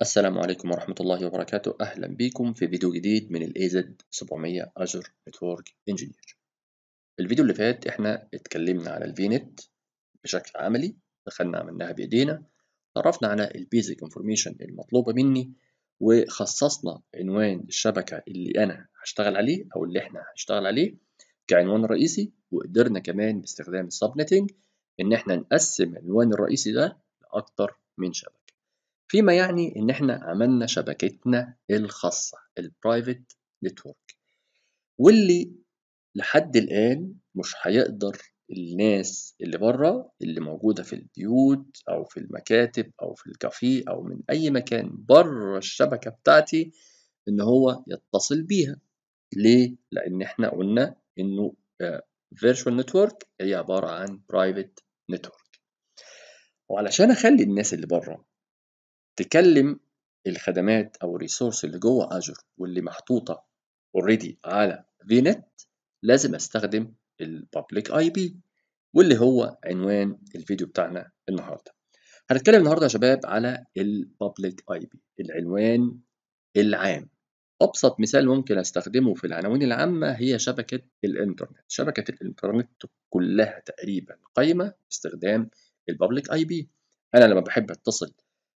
السلام عليكم ورحمة الله وبركاته أهلا بكم في فيديو جديد من ال AZ700 Azure Network Engineer الفيديو اللي فات احنا اتكلمنا على الفينت بشكل عملي دخلنا عملناها بإيدينا عرفنا على البيزك انفورميشن المطلوبة مني وخصصنا عنوان الشبكة اللي أنا هشتغل عليه أو اللي احنا هنشتغل عليه كعنوان رئيسي وقدرنا كمان باستخدام السبنتنج إن احنا نقسم العنوان الرئيسي ده لأكتر من شبكة فيما يعني إن إحنا عملنا شبكتنا الخاصة البرايفت نتورك واللي لحد الآن مش هيقدر الناس اللي بره اللي موجودة في البيوت أو في المكاتب أو في الكافيه أو من أي مكان بره الشبكة بتاعتي إن هو يتصل بيها ليه؟ لأن إحنا قلنا إنه فيرتشوال نتورك هي عبارة عن برايفت نتورك وعلشان أخلي الناس اللي بره تكلم الخدمات او الريسورس اللي جوه اجر واللي محطوطه اوريدي على فينت لازم استخدم البابليك اي بي واللي هو عنوان الفيديو بتاعنا النهارده هنتكلم النهارده يا شباب على البابليك اي بي العنوان العام ابسط مثال ممكن استخدمه في العناوين العامه هي شبكه الانترنت شبكه الانترنت كلها تقريبا قايمه باستخدام البابليك اي بي انا لما بحب اتصل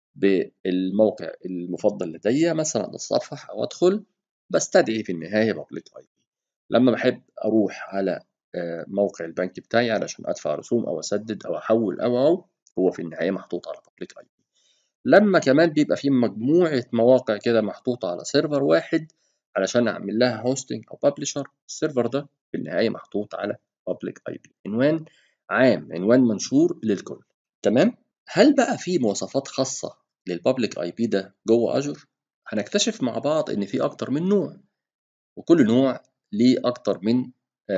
بالموقع المفضل لدي مثلا الصفحة أو أدخل بستدعي في النهاية بابليك اي بي لما بحب أروح على موقع البنك بتاعي علشان أدفع رسوم أو أسدد أو أحول أو أو هو في النهاية محطوط على بابليك اي بي لما كمان بيبقى في مجموعة مواقع كده محطوطة على سيرفر واحد علشان أعمل لها هوستنج أو ببلشر السيرفر ده في النهاية محطوط على بابليك اي بي عنوان عام عنوان منشور للكل تمام هل بقى في مواصفات خاصة للبابليك اي بي ده جوه اجر هنكتشف مع بعض ان في اكتر من نوع وكل نوع ليه اكتر من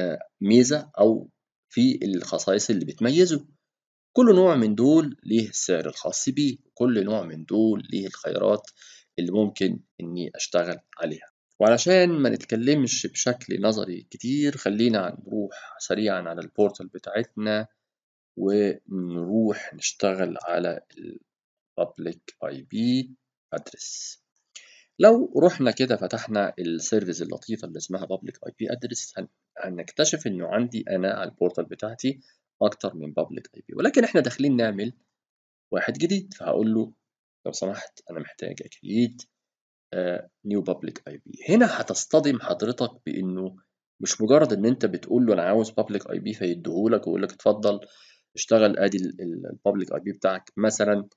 ميزه او في الخصائص اللي بتميزه كل نوع من دول ليه السعر الخاص بيه كل نوع من دول ليه الخيارات اللي ممكن اني اشتغل عليها وعلشان ما نتكلمش بشكل نظري كتير خلينا نروح سريعا على البورتال بتاعتنا ونروح نشتغل على public IP address لو رحنا كده فتحنا السيرفيس اللطيفة اللي اسمها public IP address هنكتشف انه عندي انا على البورتال بتاعتي اكتر من public IP ولكن احنا داخلين نعمل واحد جديد فهقول له لو سمحت انا محتاج اكريت نيو public IP هنا هتصطدم حضرتك بانه مش مجرد ان انت بتقول له انا عاوز public IP فيديهولك ويقول لك اتفضل اشتغل ادي البابليك اي بي بتاعك مثلا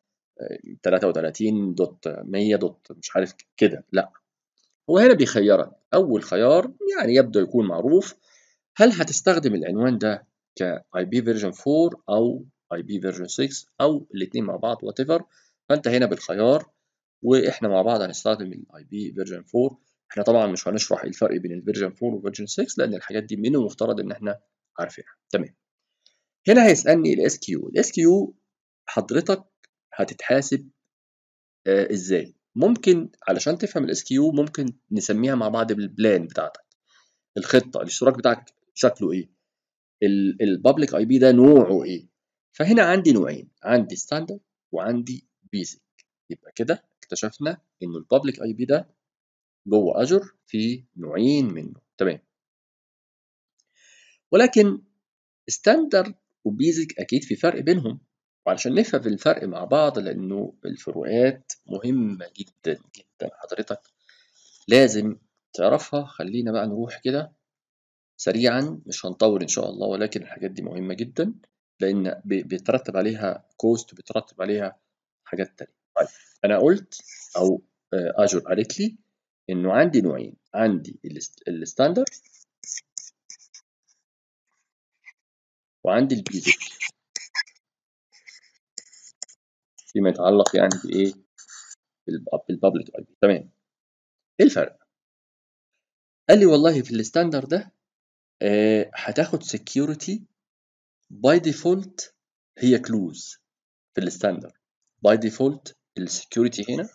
33 دوت 100 دوت مش عارف كده لا هو هنا بيخيرك اول خيار يعني يبدو يكون معروف هل هتستخدم العنوان ده كاي بي فيرجن 4 او اي بي فيرجن 6 او الاثنين مع بعض وات ايفر فانت هنا بالخيار واحنا مع بعض هنستخدم الاي بي فيرجن 4 احنا طبعا مش هنشرح الفرق بين الفيرجن 4 وفيرجن 6 لان الحاجات دي من المفترض ان احنا عارفينها تمام هنا هيسالني الاس كيو الاس كيو حضرتك هتتحاسب آه ازاي ممكن علشان تفهم الاس كيو ممكن نسميها مع بعض بالبلان بتاعتك الخطه الاشتراك بتاعك شكله ايه البابليك اي بي ده نوعه ايه فهنا عندي نوعين عندي ستاندرد وعندي بيزك يبقى كده اكتشفنا انه البابليك اي بي ده جوه اجر في نوعين منه تمام ولكن ستاندرد وبيزك اكيد في فرق بينهم وعلشان نفهم الفرق مع بعض لأنه الفروقات مهمة جدا جدا حضرتك لازم تعرفها خلينا بقى نروح كده سريعا مش هنطول إن شاء الله ولكن الحاجات دي مهمة جدا لأن بيترتب عليها كوست بيترتب عليها حاجات تانية طيب أنا قلت أو أجر قالت لي إنه عندي نوعين عندي الستاندرد وعندي البيزك فيما يتعلق يعني بايه بالبابليك اي بي تمام ايه الفرق قال لي والله في الستاندرد ده آه هتاخد سكيورتي باي ديفولت هي كلوز في الستاندرد باي ديفولت السكيورتي هنا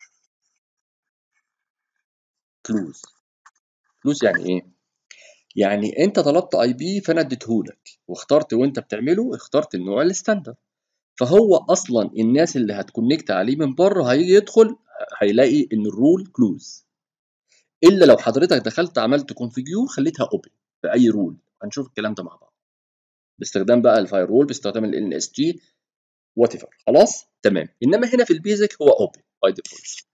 كلوز كلوز يعني ايه يعني انت طلبت اي بي فانا اديتهولك واخترت وانت بتعمله اخترت النوع الستاندرد فهو اصلا الناس اللي هتكونكت عليه من بره هيجي يدخل هيلاقي ان الرول كلوز الا لو حضرتك دخلت عملت كونفيجور خليتها اوبن في اي رول هنشوف الكلام ده مع بعض باستخدام بقى الفاير رول باستخدام ال ان اس جي وات ايفر خلاص تمام انما هنا في البيزك هو اوبن باي ديفولت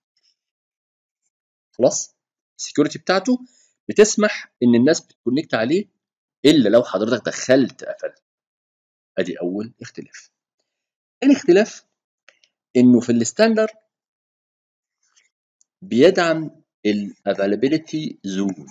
خلاص السكيورتي بتاعته بتسمح ان الناس بتكونكت عليه الا لو حضرتك دخلت قفلت ادي اول اختلاف تاني اختلاف انه في الستاندر بيدعم الافيلابيلتي زون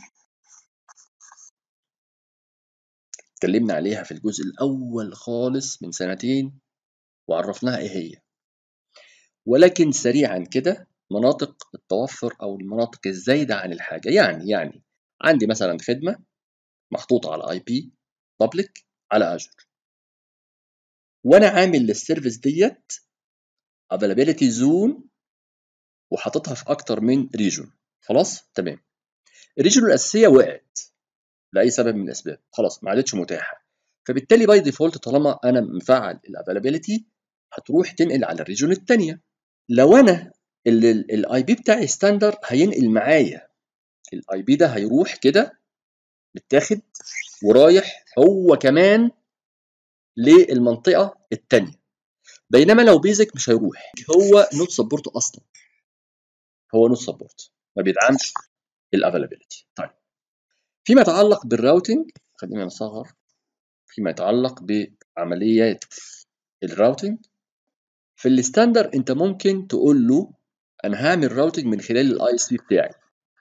اتكلمنا عليها في الجزء الاول خالص من سنتين وعرفناها ايه هي ولكن سريعا كده مناطق التوفر او المناطق الزايده عن الحاجه يعني يعني عندي مثلا خدمه محطوطه على اي بي بابليك على اجر وانا عامل للسيرفيس ديت availability زون وحاططها في اكتر من ريجون خلاص تمام الريجون الاساسيه وقعت لاي سبب من الاسباب خلاص ما عادتش متاحه فبالتالي باي ديفولت طالما انا مفعل الافيلابيلتي هتروح تنقل على الريجون الثانيه لو انا الاي بي بتاعي ستاندر هينقل معايا الاي بي ده هيروح كده متاخد ورايح هو كمان للمنطقه الثانيه بينما لو بيزك مش هيروح هو نوت سبورت اصلا هو نوت سبورت ما بيدعمش الافيلابيلتي طيب فيما يتعلق بالراوتنج خلينا نصغر فيما يتعلق بعمليات الراوتنج في الستاندر انت ممكن تقول له انا هعمل راوتنج من خلال الاي سي بتاعي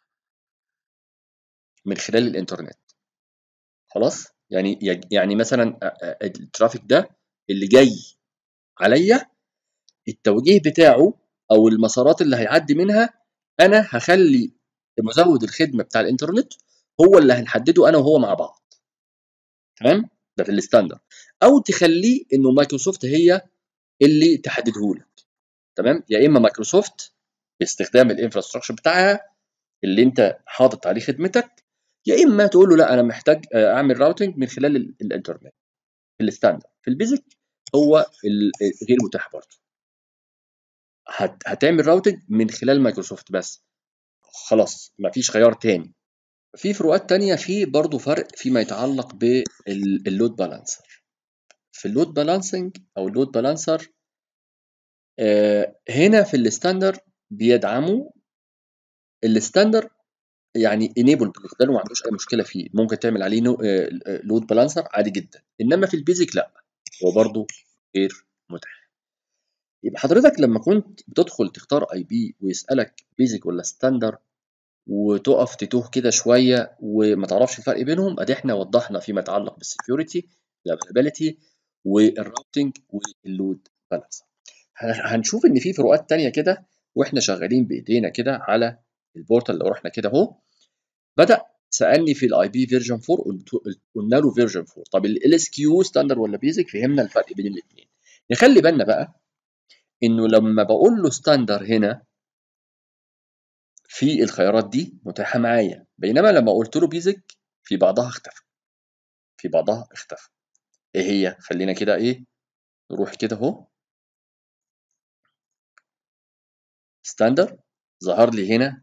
من خلال الانترنت خلاص يعني يعني مثلا الترافيك ده اللي جاي عليا التوجيه بتاعه او المسارات اللي هيعدي منها انا هخلي مزود الخدمه بتاع الانترنت هو اللي هنحدده انا وهو مع بعض تمام ده في الستاندر او تخليه انه مايكروسوفت هي اللي تحدده لك تمام يا اما مايكروسوفت باستخدام الانفراستراكشر بتاعها اللي انت حاطط عليه خدمتك يا اما تقول له لا انا محتاج اعمل راوتنج من خلال الانترنت في الستاندر في البيزك هو غير متاح برضه هتعمل راوتنج من خلال مايكروسوفت بس خلاص مفيش خيار تاني في فروقات تانية في برضه فرق فيما يتعلق باللود بالانسر في اللود بالانسنج او اللود بالانسر هنا في الستاندر بيدعموا الستاندر يعني انيبل بالنسبه له ما عندوش اي مشكله فيه ممكن تعمل عليه لود بالانسر عادي جدا انما في البيزك لا هو برضه غير متاح يبقى حضرتك لما كنت بتدخل تختار اي بي ويسالك بيزك ولا ستاندر وتقف تتوه كده شويه وما تعرفش الفرق بينهم ادي احنا وضحنا فيما يتعلق بالسكيورتي الافيلابيلتي والراوتنج واللود بالانس هنشوف ان في فروقات تانية كده واحنا شغالين بايدينا كده على البورتال لو رحنا كده اهو بدا سالني في الاي بي فيرجن 4 قلنا له فيرجن 4 طب ال اس كيو ستاندر ولا بيزك فهمنا الفرق بين الاثنين نخلي بالنا بقى انه لما بقول له ستاندر هنا في الخيارات دي متاحه معايا بينما لما قلت له بيزك في بعضها اختفى في بعضها اختفى ايه هي خلينا كده ايه نروح كده اهو ستاندر ظهر لي هنا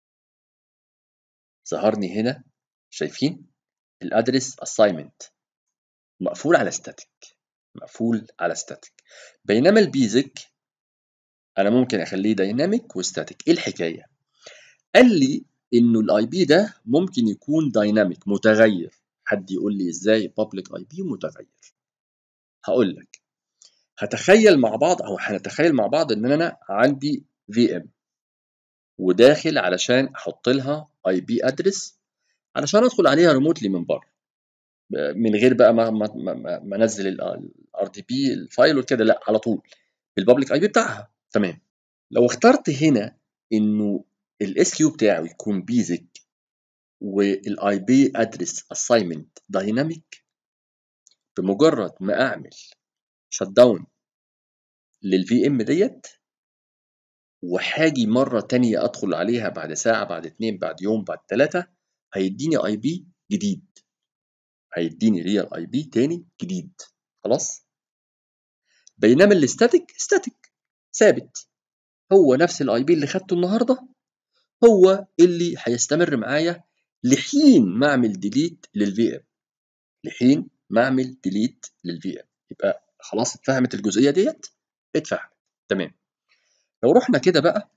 ظهرني هنا شايفين الادرس اساينمنت مقفول على ستاتيك مقفول على ستاتيك بينما البيزك انا ممكن اخليه دايناميك وستاتيك ايه الحكايه قال لي انه الاي بي ده ممكن يكون دايناميك متغير حد يقول لي ازاي بابليك اي بي متغير هقول لك هتخيل مع بعض او هنتخيل مع بعض ان انا عندي في ام وداخل علشان احط لها اي بي ادرس علشان ادخل عليها ريموتلي من بره من غير بقى ما ما ما, ما انزل الار دي بي الفايل وكده لا على طول بالبابليك اي بي بتاعها تمام لو اخترت هنا انه الاس كيو بتاعه يكون بيزك والاي بي ادرس اساينمنت دايناميك بمجرد ما اعمل شت داون للفي ام ديت وهاجي مرة تانية أدخل عليها بعد ساعة بعد اتنين بعد يوم بعد تلاتة هيديني اي بي جديد هيديني ريال اي بي تاني جديد خلاص بينما الاستاتيك ستاتيك ثابت هو نفس الاي بي اللي خدته النهارده هو اللي هيستمر معايا لحين ما اعمل ديليت للفي ام لحين ما اعمل ديليت للفي ام يبقى خلاص اتفهمت الجزئيه ديت اتفهمت تمام لو رحنا كده بقى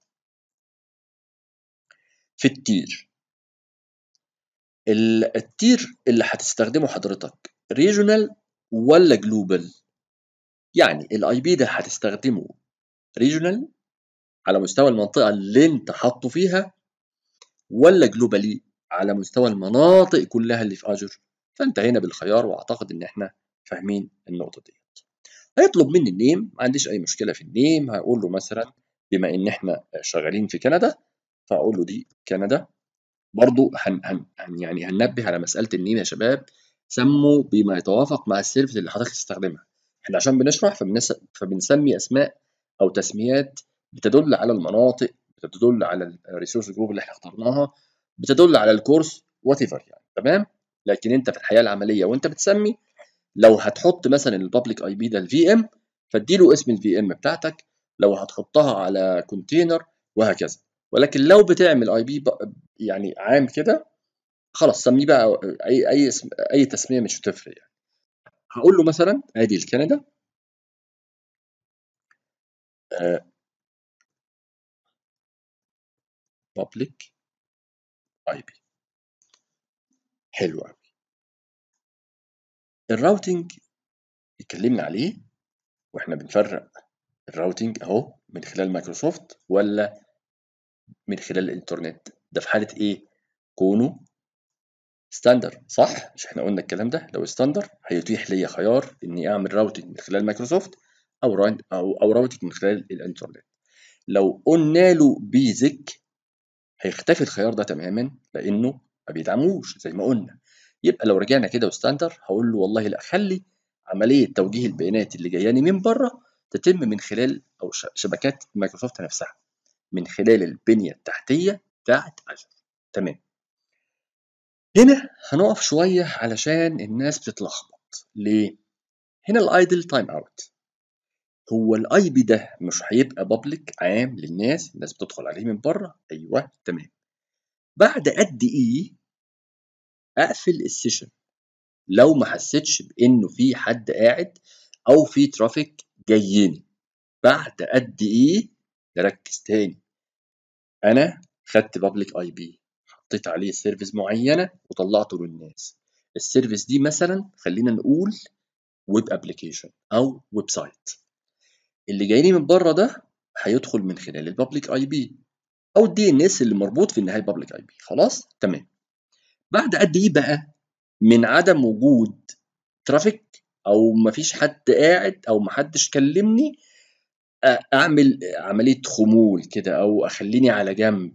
في التير التير اللي هتستخدمه حضرتك ريجونال ولا جلوبال يعني الاي بي ده هتستخدمه ريجونال على مستوى المنطقه اللي انت حاطه فيها ولا جلوبالي على مستوى المناطق كلها اللي في اجر فانت هنا بالخيار واعتقد ان احنا فاهمين النقطه ديت هيطلب مني النيم ما عنديش اي مشكله في النيم هقول له مثلا بما ان احنا شغالين في كندا فاقول له دي كندا برضو هن هن هن يعني هننبه على مساله النيم يا شباب سموا بما يتوافق مع السيرفيس اللي حضرتك تستخدمها احنا عشان بنشرح فبنس... فبنسمي اسماء او تسميات بتدل على المناطق بتدل على الريسورس جروب اللي احنا اخترناها بتدل على الكورس وات يعني تمام لكن انت في الحياه العمليه وانت بتسمي لو هتحط مثلا البابليك اي بي ده الفي ام فاديله اسم الفي ام بتاعتك لو هتحطها على كونتينر وهكذا ولكن لو بتعمل اي بي يعني عام كده خلاص سميه بقى اي اي اسم اي تسميه مش هتفرق يعني هقول له مثلا ادي الكندا بابليك اي بي حلو قوي الراوتنج اتكلمنا عليه واحنا بنفرق الراوتنج اهو من خلال مايكروسوفت ولا من خلال الانترنت ده في حاله ايه كونه ستاندر صح مش احنا قلنا الكلام ده لو ستاندر هيتيح لي خيار اني اعمل راوتنج من خلال مايكروسوفت او او او راوتنج من خلال الانترنت لو قلنا له بيزك هيختفي الخيار ده تماما لانه ما بيدعموش زي ما قلنا يبقى لو رجعنا كده وستاندر هقول له والله لا خلي عمليه توجيه البيانات اللي جاياني من بره تتم من خلال او شبكات مايكروسوفت نفسها من خلال البنيه التحتيه بتاعت اجر تمام هنا هنقف شويه علشان الناس بتتلخبط ليه هنا الايدل تايم اوت هو الاي بي ده مش هيبقى بابليك عام للناس الناس بتدخل عليه من بره ايوه تمام بعد قد ايه اقفل السيشن لو ما حسيتش بانه في حد قاعد او في ترافيك جايني بعد قد ايه نركز تاني انا خدت بابليك اي بي حطيت عليه سيرفيس معينه وطلعته للناس السيرفيس دي مثلا خلينا نقول ويب ابلكيشن او ويب سايت اللي جايني من بره ده هيدخل من خلال البابليك اي بي او الدي ان اس اللي مربوط في النهايه بابليك اي بي خلاص تمام بعد قد ايه بقى من عدم وجود ترافيك او مفيش حد قاعد او محدش كلمني اعمل عمليه خمول كده او اخليني على جنب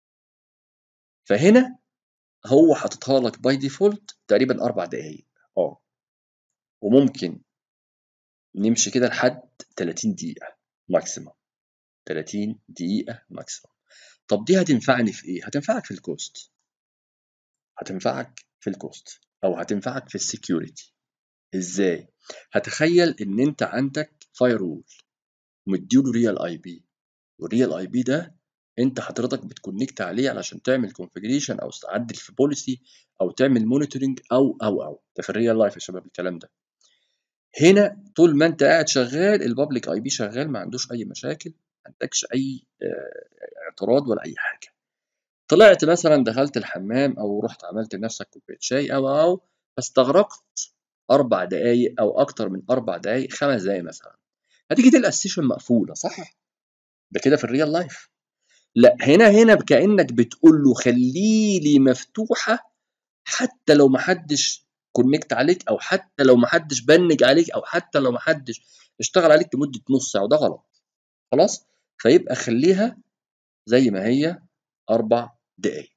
فهنا هو حاططها لك باي ديفولت تقريبا اربع دقايق اه وممكن نمشي كده لحد 30 دقيقه ماكسيمم 30 دقيقه ماكسيمم طب دي هتنفعني في ايه هتنفعك في الكوست هتنفعك في الكوست او هتنفعك في السكيورتي ازاي هتخيل ان انت عندك فاير وول ومديله ريال اي بي والريال اي بي ده انت حضرتك بتكونكت عليه علشان تعمل كونفجريشن او تعدل في بوليسي او تعمل مونيتورنج او او او ده في الريال لايف يا شباب الكلام ده هنا طول ما انت قاعد شغال البابليك اي بي شغال ما عندوش اي مشاكل ما عندكش اي اعتراض ولا اي حاجه طلعت مثلا دخلت الحمام او رحت عملت لنفسك كوبايه شاي او او فاستغرقت اربع دقائق او اكتر من اربع دقائق خمس دقائق مثلا هتيجي تلقى السيشن مقفوله صح ده كده في الريال لايف لا هنا هنا كانك بتقول له خلي لي مفتوحه حتى لو ما حدش كونكت عليك او حتى لو ما حدش بنج عليك او حتى لو ما حدش اشتغل عليك لمده نص ساعه وده غلط خلاص فيبقى خليها زي ما هي اربع دقائق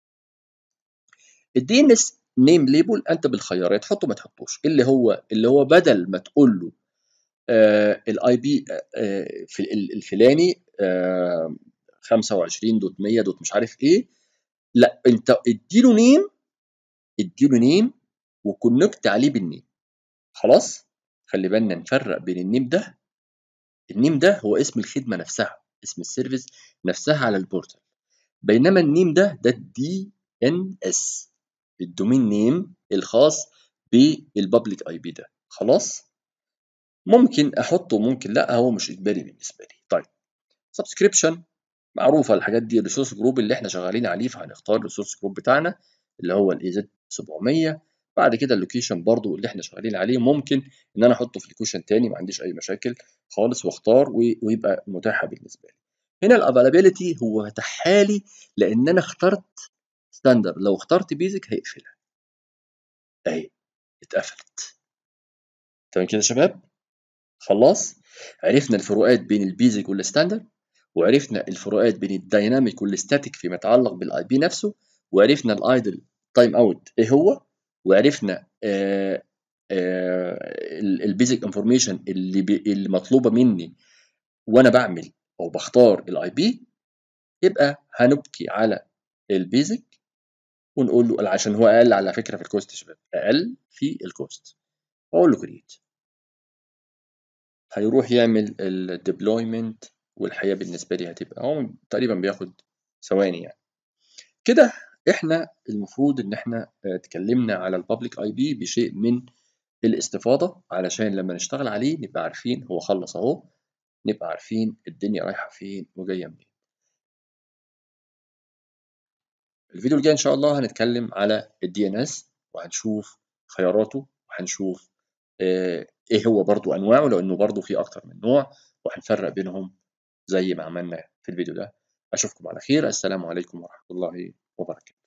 الدي ان اس نيم ليبل انت بالخيار تحطه ما تحطوش اللي هو اللي هو بدل ما تقول له آه الاي بي آه في الفلاني آه 25 دوت 100 دوت مش عارف ايه لا انت اديله نيم اديله نيم وكونكت عليه بالنيم خلاص خلي بالنا نفرق بين النيم ده النيم ده هو اسم الخدمه نفسها اسم السيرفيس نفسها على البورتال بينما النيم ده ده الدي ان اس الدومين نيم الخاص بالبابليك اي بي ده خلاص ممكن احطه ممكن لا هو مش اجباري بالنسبه لي طيب سبسكريبشن معروفه الحاجات دي الريسورس جروب اللي احنا شغالين عليه فهنختار الريسورس جروب بتاعنا اللي هو الاي زد 700 بعد كده اللوكيشن برضو اللي احنا شغالين عليه ممكن ان انا احطه في لوكيشن تاني ما عنديش اي مشاكل خالص واختار ويبقى متاحه بالنسبه لي هنا الافيلابيلتي هو فتحها لي لان انا اخترت ستاندرد لو اخترت بيزك هيقفلها اهي اتقفلت تمام كده يا شباب خلاص عرفنا الفروقات بين البيزك والستاندرد وعرفنا الفروقات بين الدايناميك والستاتيك فيما يتعلق بالاي بي نفسه وعرفنا الايدل تايم اوت ايه هو وعرفنا آه آه البيزك انفورميشن اللي اللي مطلوبه مني وانا بعمل او بختار الاي بي يبقى هنبكي على البيزك ونقول له عشان هو اقل على فكره في الكوست يا شباب اقل في الكوست واقول له كريت هيروح يعمل الديبلويمنت والحقيقه بالنسبه لي هتبقى هو تقريبا بياخد ثواني يعني كده احنا المفروض ان احنا اتكلمنا على البابليك اي بي بشيء من الاستفاضه علشان لما نشتغل عليه نبقى عارفين هو خلص اهو نبقى عارفين الدنيا رايحه فين وجايه منين الفيديو الجاي ان شاء الله هنتكلم على الدي ان اس وهنشوف خياراته وهنشوف ايه هو برضو انواعه لانه برضو في اكتر من نوع وهنفرق بينهم زي ما عملنا في الفيديو ده اشوفكم على خير السلام عليكم ورحمه الله وبركاته